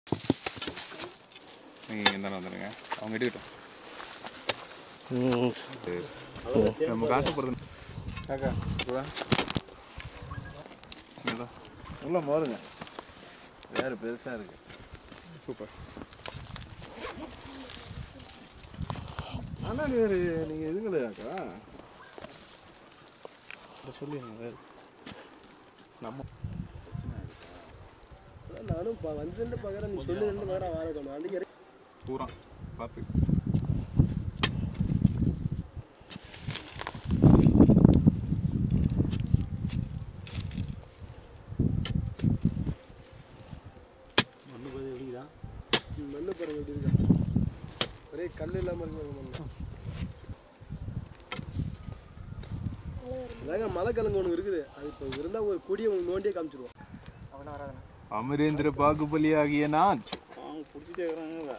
நீங்கள் இந்த வந்துடுங்க அவங்க எடுக்கட்டும் ம் நம்ம காசப்படுறது காக்கா கூட இங்கதான். உள்ள மோருங்க வேறு பெருசாக இருக்கு சூப்பர் ஆனால் நீங்கள் நீங்கள் எதுங்களையாக்கா சொல்லிடுங்க நம்ம நானும் வந்து பார்க்குறேன் நீ சொல்லி ரெண்டு பார்க்குறேன் வாழக்கணும் அன்றைக்கி பூரா பார்த்து மண்ணு போய் எப்படிதான் மண்ணு பாருங்க எப்படி இருக்கா ஒரே கல் இல்லாமல் இருக்கு மண்ணு அதாங்க மலை கிழங்கு ஒன்று இருக்குது அது இப்போ இருந்தால் ஒரு கொடியை உங்களுக்கு நோண்டியே காமிச்சிருவோம் அவனா வராதுண்ணா அமரேந்திர பாகுபலி ஆகிய நான் அவங்க பிடிச்சிட்டே இருக்கிறாங்க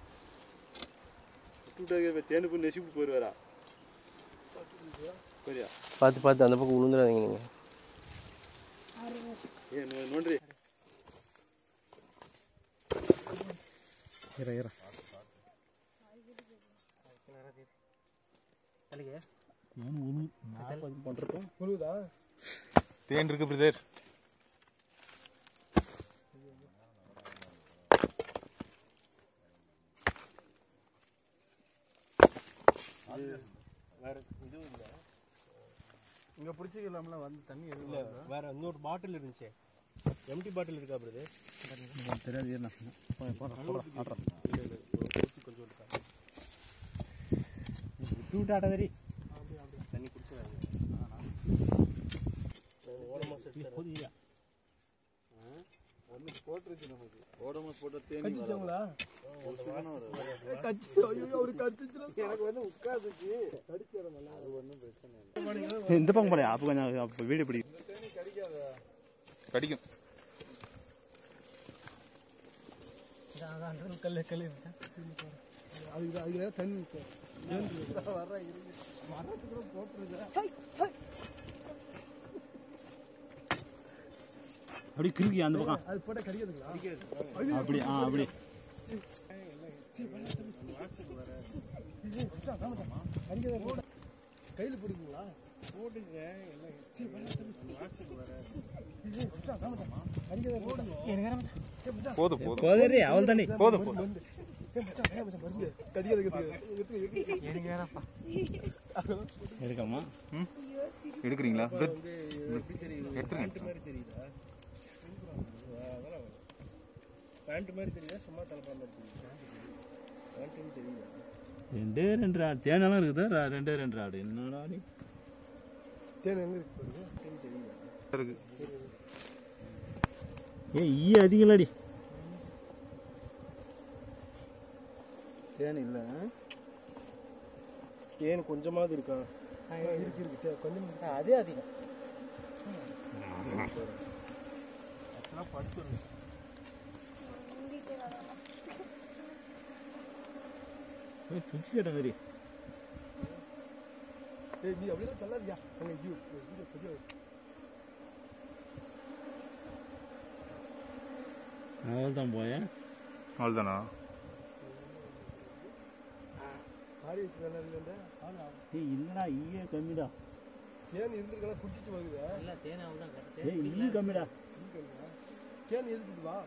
விட்டுட்டு தேனுக்கு நெசிப்பு போயிடுவாரா சரியா பார்த்து பார்த்து அந்த பக்கம் விழுந்துடாதீங்க நீங்கள் ஏன் நோ- நோன்றி இற இற முழுதா தேன் இருக்கு பிரதர் வேற இதுவும் இல்லை இங்கே பிடிச்சிக்கலாம்ல வந்து தண்ணி இல்லை வேற இன்னொரு பாட்டில் இருந்துச்சு எம்டி பாட்டில் இருக்கா பிரதர் தெரியாது கொஞ்சம் இருக்கா விட்டாட்டதரி தண்ணி குடிச்சு ஓரமாக செட் ஒன்று போட்டுருச்சு நமக்கு ஓடமாக போட்ட தேனி கடிச்சிச்சாங்களா எனக்கு வந்து உட்காந்துச்சு கடிச்சிடமல்ல அது ஒன்றும் பிரச்சனை இல்லை இந்த பக்கம் போனேன் அப்போ கொஞ்சம் அப்போ வீடு பிடி தேனி கடிக்காத கடிக்கும் கல் கல் அதுக்கு அதுக்கு தண்ணி வர இருக்கு மரத்துக்கு கூட போட்டுருக்க அப்படி கிறுக்கி அந்த பக்கம் அது போட்ட கடிக்கிறதுங்களா அப்படி ஆ அப்படி கையில் பிடிக்குங்களா போதும் போதும் போதே அவள் தானே போதும் போதும் எடுக்கமா எடுக்கிறீங்களா எடுத்துருங்க பேண்ட் மாதிரி தெரியுதா சும்மா தலைப்பாக மாதிரி தெரியுதா பேண்ட்டுன்னு தெரியுதா ரெண்டே ரெண்டு ஆடு தேனெல்லாம் இருக்குதா ர- ரெண்டே ரெண்டு ஆடு என்னடா நீ தேன் எங்க இருக்கு இருக்கு ஏன் ஈ அதிகலாடி தேன் இல்லை தேன் கொஞ்சமாவது இருக்கா இருக்கு இருக்கு தே- கொஞ்சம் அதே அதிகம் புதுசு இடம் மாதிரி ஏய் நீ அப்படியே சொல்லாதியா அங்கே ஐயோ வீடியோ பதிவு அவள் தான் போயேன் அவ்வளோதானா ஆரியத்து வேலை இல்லைண்டா ஏய் இல்லடா ஈயே கம்மிடா தேன் இருந்திருக்கலாம் குடிச்சிட்டு வருகுதா ஏய் ஈ கம்மிடா தேன் எதுக்கு வா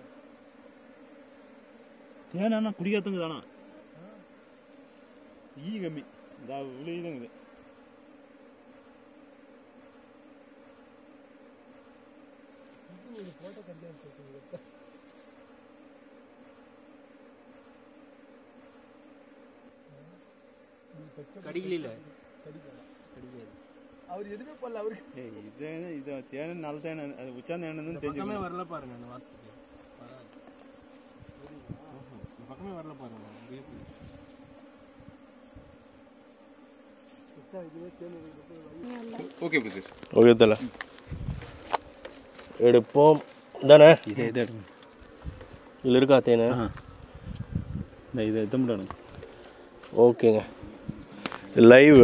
தேனா குடிக்காதங்க தானா ஈ கம்மி இதா விழுதுங்குது போட்டோ கடிக்காது சொல்லுங்க கடிக்கல கடிக்கலாம் கடிக்காது அவர் எதுவுமே பண்ணல அவருக்கு ஏய் இது இது தேன நல்ல தேன அது உச்சாந்த தேனன்னு தெரிஞ்சு பக்கமே வரல பாருங்க அந்த வாசத்துக்கு வராது. இந்த பக்கமே வரல பாருங்க அப்படியே போய். வச்சா இதுவே தேன் எடுக்கிறது ஓகே பிரதேஷ் ஓகே தல எடுப்போம் தானே இதே இதே எடுங்க இதில் இருக்கா தேனு ஆ இந்த இதை எத்த முடியாது ஓகேங்க லைவ்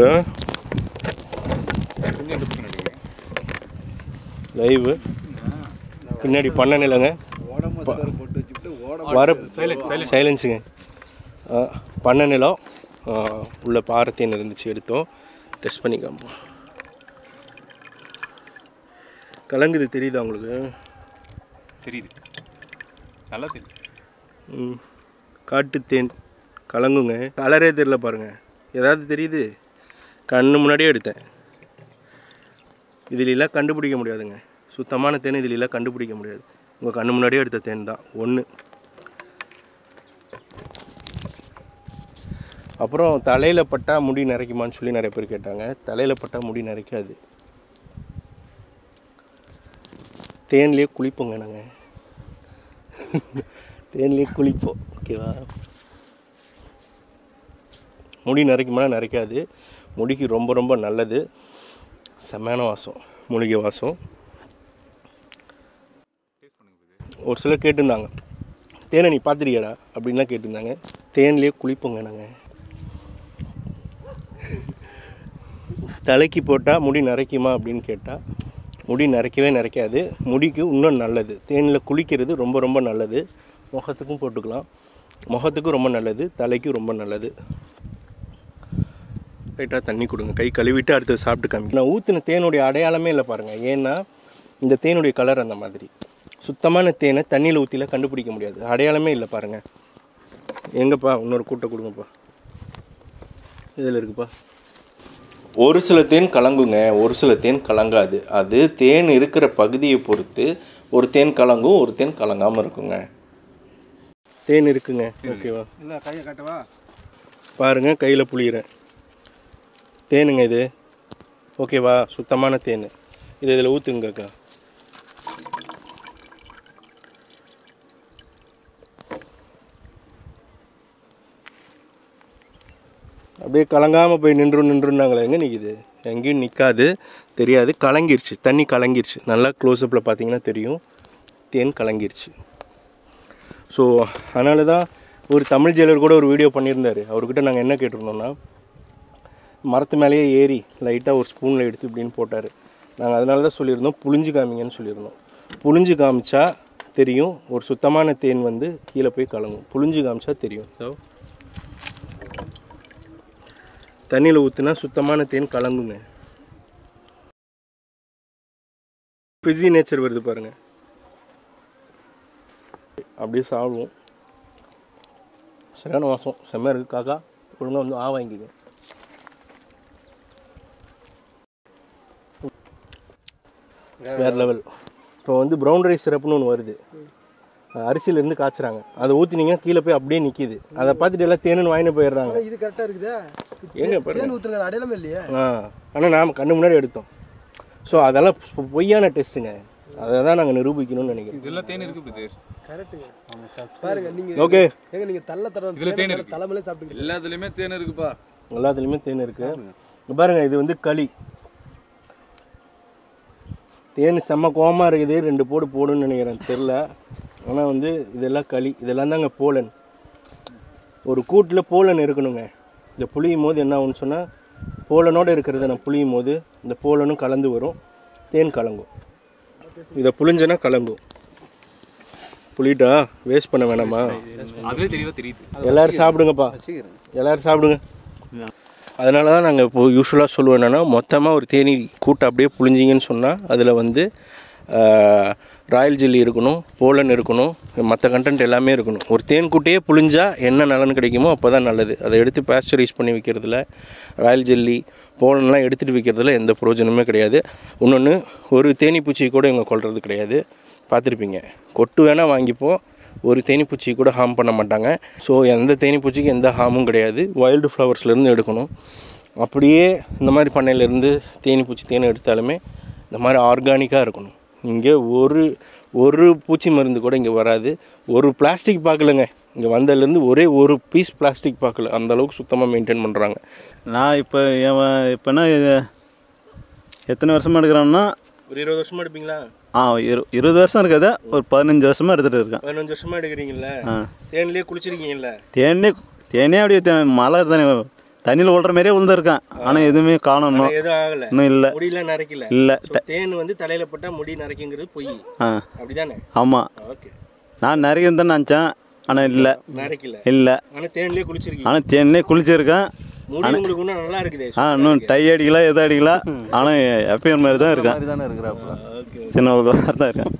கொஞ்சம் டிப் பண்ணிடுங்க லைவ் பின்னாடி பண்ண இல்லைங்க ஓட மசாலா போட்டு வச்சுட்டு ஓட வர சைலன்ஸுங்க பண்ண நிலம் ஆ, உள்ள பாரத்தேன் இருந்துச்சு எடுத்தோம் டெஸ்ட் பண்ணி காமிப்போம் கலங்குது தெரியுதா உங்களுக்கு தெரியுது நல்லா தெரியுது ம் காட்டுத்தேன் கலங்குங்க கலரே தெரியல பாருங்க ஏதாவது தெரியுது கண்ணு முன்னாடியே எடுத்தேன் இதிலெல்லாம் கண்டுபிடிக்க முடியாதுங்க சுத்தமான தேன் இதிலெல்லாம் கண்டுபிடிக்க முடியாது உங்கள் கண்ணு முன்னாடியே எடுத்த தேன் தான் ஒன்று அப்புறம் தலையில் பட்டா முடி நரைக்குமான்னு சொல்லி நிறைய பேர் கேட்டாங்க தலையில் பட்டா முடி நரைக்காது தேன்லேயே குளிப்போங்க நாங்கள் தேன்லேயே குளிப்போம் ஓகேவா முடி நரைக்குமானா நரைக்காது முடிக்கு ரொம்ப ரொம்ப நல்லது செம்மையான வாசம் மூலிகை வாசம் ஒரு சிலர் கேட்டிருந்தாங்க தேனை நீ பார்த்துருக்கியாடா அப்படின்லாம் கேட்டிருந்தாங்க தேன்லேயே குளிப்போங்க நாங்கள் தலைக்கு போட்டால் முடி நரைக்குமா அப்படின்னு கேட்டால் முடி நரைக்கவே நரைக்காது முடிக்கு இன்னும் நல்லது தேனில் குளிக்கிறது ரொம்ப ரொம்ப நல்லது முகத்துக்கும் போட்டுக்கலாம் முகத்துக்கும் ரொம்ப நல்லது தலைக்கும் ரொம்ப நல்லது லைட்டாக தண்ணி கொடுங்க கை கழுவிட்டு அடுத்து சாப்பிட்டு காமி நான் ஊற்றின தேனுடைய அடையாளமே இல்லை பாருங்கள் ஏன்னா இந்த தேனுடைய கலர் அந்த மாதிரி சுத்தமான தேனை தண்ணியில் ஊற்றில கண்டுபிடிக்க முடியாது அடையாளமே இல்லை பாருங்கள் எங்கப்பா இன்னொரு கூட்டை கொடுங்கப்பா இதில் இருக்குப்பா ஒரு சில தேன் கலங்குங்க ஒரு சில தேன் கலங்காது அது தேன் இருக்கிற பகுதியை பொறுத்து ஒரு தேன் கலங்கும் ஒரு தேன் கலங்காமல் இருக்குங்க தேன் இருக்குங்க ஓகேவா இல்லை கையை காட்டவா பாருங்க கையில் புளியிறேன் தேனுங்க இது ஓகேவா சுத்தமான தேன் இது இதில் ஊற்றுங்கக்கா அப்படியே கலங்காமல் போய் நின்று நின்றுனாங்களே எங்கே நிற்கிது எங்கேயும் நிற்காது தெரியாது கலங்கிருச்சு தண்ணி கலங்கிருச்சு நல்லா க்ளோஸ்அப்பில் பார்த்தீங்கன்னா தெரியும் தேன் கலங்கிருச்சு ஸோ அதனால தான் ஒரு தமிழ் ஜெயலர் கூட ஒரு வீடியோ பண்ணியிருந்தார் அவர்கிட்ட நாங்கள் என்ன கேட்டிருந்தோம்னா மரத்து மேலேயே ஏறி லைட்டாக ஒரு ஸ்பூனில் எடுத்து இப்படின்னு போட்டார் நாங்கள் அதனால தான் சொல்லியிருந்தோம் புளிஞ்சு காமிங்கன்னு சொல்லியிருந்தோம் புளிஞ்சு காமிச்சா தெரியும் ஒரு சுத்தமான தேன் வந்து கீழே போய் கலங்கும் புளிஞ்சு காமிச்சா தெரியும் ஸோ தண்ணியில் ஊற்றுனா சுத்தமான தேன் கலங்குங்க ஃபிஸி நேச்சர் வருது பாருங்க அப்படியே சாப்பிடுவோம் சரியான வாசம் செம்மையாக இருக்குது காக்கா ஒழுங்காக வந்து ஆ வாங்கிக்கங்க வேறு லெவல் இப்போ வந்து ப்ரௌன் ரைஸ் சிரப்புன்னு ஒன்று வருது அரிசியிலேருந்து காய்ச்சுறாங்க அதை ஊற்றினீங்கன்னா கீழே போய் அப்படியே நிற்கிது அதை பார்த்துட்டு எல்லாம் தேனுன்னு வாங்கிட்டு போயிடுறாங்க இது கரெக்டாக இருக்குதா எங்க பாருங்க தேன் ஊற்றுங்க அடையாளமே இல்லையே ஆ ஆனால் நாம் கண்ணு முன்னாடி எடுத்தோம் ஸோ அதெல்லாம் பொ- பொய்யான டெஸ்ட்டுங்க அதை தான் நாங்கள் நிரூபிக்கணும்னு நினைக்கிறோம் இதெல்லாம் தேன் இருக்கு பிரதர் கரெக்டுங்க பாருங்க நீங்க ஓகே ஏங்க நீங்க தள்ள தர இதுல தேன் இருக்கு. தலைமையிலே சாப்பிட்டுங்க எல்லாத்துலேயுமே தேன் இருக்குப்பா எல்லாத்துலேயுமே தேன் இருக்கு இங்க பாருங்க இது வந்து களி தேன் செம்ம கோவமாக இருக்குது ரெண்டு போடு போடுன்னு நினைக்கிறேன் தெரில ஆனால் வந்து இதெல்லாம் களி இதெல்லாம் தாங்க போலன் ஒரு கூட்டில் போலன் இருக்கணுங்க இந்த புளியும் போது என்ன ஆகும்னு சொன்னால் போலனோடு இருக்கிறத நான் புளியும் போது இந்த போலனும் கலந்து வரும் தேன் கலங்கும் இதை புளிஞ்சனா கலங்கும் புளிட்டா வேஸ்ட் பண்ண வேணாமா அதுவே தெளிவா தெரியுது எல்லாரும் சாப்பிடுங்கப்பா எல்லாரும் சாப்பிடுங்க அதனால தான் நாங்கள் இப்போ யூஸ்வலாக சொல்லுவோம் என்னென்னா மொத்தமாக ஒரு தேனி கூட்டை அப்படியே புழிஞ்சிங்கன்னு சொன்னால் அதில் வந்து ராயல் ஜெல்லி இருக்கணும் போலன் இருக்கணும் மற்ற கண்டென்ட் எல்லாமே இருக்கணும் ஒரு தேன் கூட்டையே புழிஞ்சா என்ன நலன் கிடைக்குமோ அப்போ தான் நல்லது அதை எடுத்து பேஸ்டரைஸ் பண்ணி வைக்கிறதுல ராயல் ஜெல்லி போலன்லாம் எடுத்துகிட்டு வைக்கிறதுல எந்த பிரயோஜனமே கிடையாது இன்னொன்று ஒரு தேனி பூச்சி கூட இவங்க கொள்வது கிடையாது பார்த்துருப்பீங்க கொட்டு வேணால் வாங்கிப்போம் ஒரு தேனிப்பூச்சி கூட ஹார்ம் பண்ண மாட்டாங்க ஸோ எந்த தேனிப்பூச்சிக்கும் எந்த ஹார்மும் கிடையாது வைல்டு ஃப்ளவர்ஸ்லேருந்து எடுக்கணும் அப்படியே இந்த மாதிரி பண்ணையிலேருந்து தேனிப்பூச்சி தேன் எடுத்தாலுமே இந்த மாதிரி ஆர்கானிக்காக இருக்கணும் இங்கே ஒரு ஒரு பூச்சி மருந்து கூட இங்கே வராது ஒரு பிளாஸ்டிக் பார்க்கலங்க இங்கே வந்ததுலேருந்து ஒரே ஒரு பீஸ் பிளாஸ்டிக் பார்க்கல அந்த அளவுக்கு சுத்தமாக மெயின்டைன் பண்ணுறாங்க நான் இப்போ இப்போனா எத்தனை வருஷமாக எடுக்கிறேன்னா ஒரு இருபது வருஷமாக எடுப்பீங்களா ஆ இரு இருபது வருஷம் இருக்காது ஒரு பதினஞ்சு வருஷமாக எடுத்துகிட்டு இருக்கேன் பதினஞ்சு வருஷமாக எடுக்கிறீங்களா ஆ தேன்லேயே குளிச்சிருக்கீங்கல்ல தேனே தேனே அப்படியே தே- மழை தண்ணி தண்ணியில் விழுற மாதிரியே விழுந்திருக்கேன் ஆனால் எதுவுமே காணும் இன்னும் எதுவும் ஆகலை இன்னும் இல்லை முடியெல்லாம் நரைக்கல இல்லை So, தேன் வந்து தலையில பட்டா முடி நரைக்குங்கிறது பொய் ஆ அப்படிதானே ஆமாம் ஓகே நான் நிறைய இருந்தேன்னு நினச்சேன் ஆனால் இல்லை நரைக்கல இல்லை ஆனால் தேன்லேயே குளிச்சிருக்கீங்க ஆனால் தேனே குளிச்சிருக்கேன் முடி உங்களுக்கு இன்னும் நல்லா இருக்குதே ஆ இன்னும் டை அடிக்கல எதுவும் அடிக்கல ஆனால் எப்பயும் மாதிரி தான் இருக்கேன் மாதிரி தானே இருக்கிறாப்புல சின்ன ஒரு மாதிரி தான் இருக்கேன்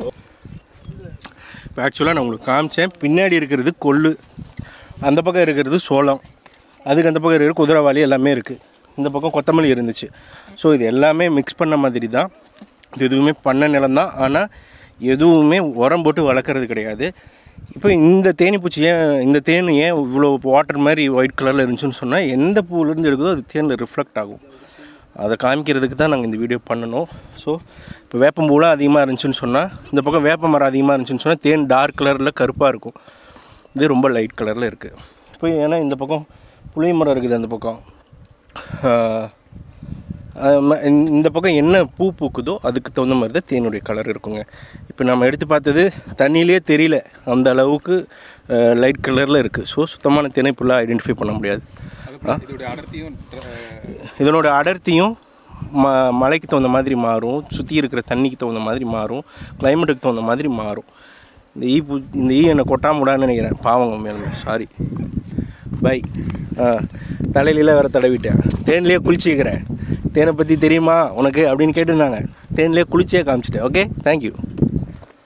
இப்போ ஆக்சுவலாக நான் உங்களுக்கு காமிச்சேன் பின்னாடி இருக்கிறது கொள்ளு அந்த பக்கம் இருக்கிறது சோளம் அதுக்கு அந்த பக்கம் இருக்கிற குதிரைவாளி எல்லாமே இருக்குது இந்த பக்கம் கொத்தமல்லி இருந்துச்சு ஸோ இது எல்லாமே மிக்ஸ் பண்ண மாதிரி தான் இது எதுவுமே பண்ண நிலம் தான் ஆனால் எதுவுமே உரம் போட்டு வளர்க்குறது கிடையாது இப்போ இந்த தேனீப்பூச்சி ஏன் இந்த தேன் ஏன் இவ்வளோ வாட்டர் மாதிரி ஒயிட் கலரில் இருந்துச்சுன்னு சொன்னால் எந்த பூவிலேருந்து எடுக்குதோ அது தேனில் ரிஃப்ளெக்ட் ஆகும் அதை காமிக்கிறதுக்கு தான் நாங்கள் இந்த வீடியோ பண்ணணும் ஸோ இப்போ வேப்பம்பூலாம் அதிகமாக இருந்துச்சுன்னு சொன்னால் இந்த பக்கம் வேப்ப மரம் அதிகமாக இருந்துச்சுன்னு சொன்னால் தேன் டார்க் கலரில் கருப்பாக இருக்கும் இது ரொம்ப லைட் கலரில் இருக்குது இப்போ ஏன்னா இந்த பக்கம் புளிய மரம் இருக்குது அந்த பக்கம் ஆஹ், அது ம- இந்த- இந்த பக்கம் என்ன பூ பூக்குதோ அதுக்கு தகுந்த மாதிரி தான் தேனுடைய கலர் இருக்குங்க இப்போ நம்ம எடுத்து பார்த்தது தண்ணியிலே தெரியல அந்த அளவுக்கு லைட் கலரில் இருக்குது ஸோ சுத்தமான தேனை ஃபுல்லாக ஐடென்டிஃபை பண்ண முடியாது அதுக்கப்புறம் இதோடைய அடர்த்தியும் அஹ், இதனோட அடர்த்தியும் ம மழைக்கு தகுந்த மாதிரி மாறும் சுற்றி இருக்கிற தண்ணிக்கு தகுந்த மாதிரி மாறும் கிளைமேட்டுக்கு தகுந்த மாதிரி மாறும் இந்த ஈ பூ இந்த ஈ என்னை கொட்டாமுடான்னு நினைக்கிறேன் பாவங்க மேலுமே சாரி பை ஆ தலையில வேற தடவிட்டேன் தேன்லேயே குளிச்சிக்கிறேன் தேனை பற்றி தெரியுமா உனக்கு அப்படின்னு கேட்டிருந்தாங்க தேன்லேயே குளிச்சே காமிச்சிட்டேன் ஓகே தேங்க்யூ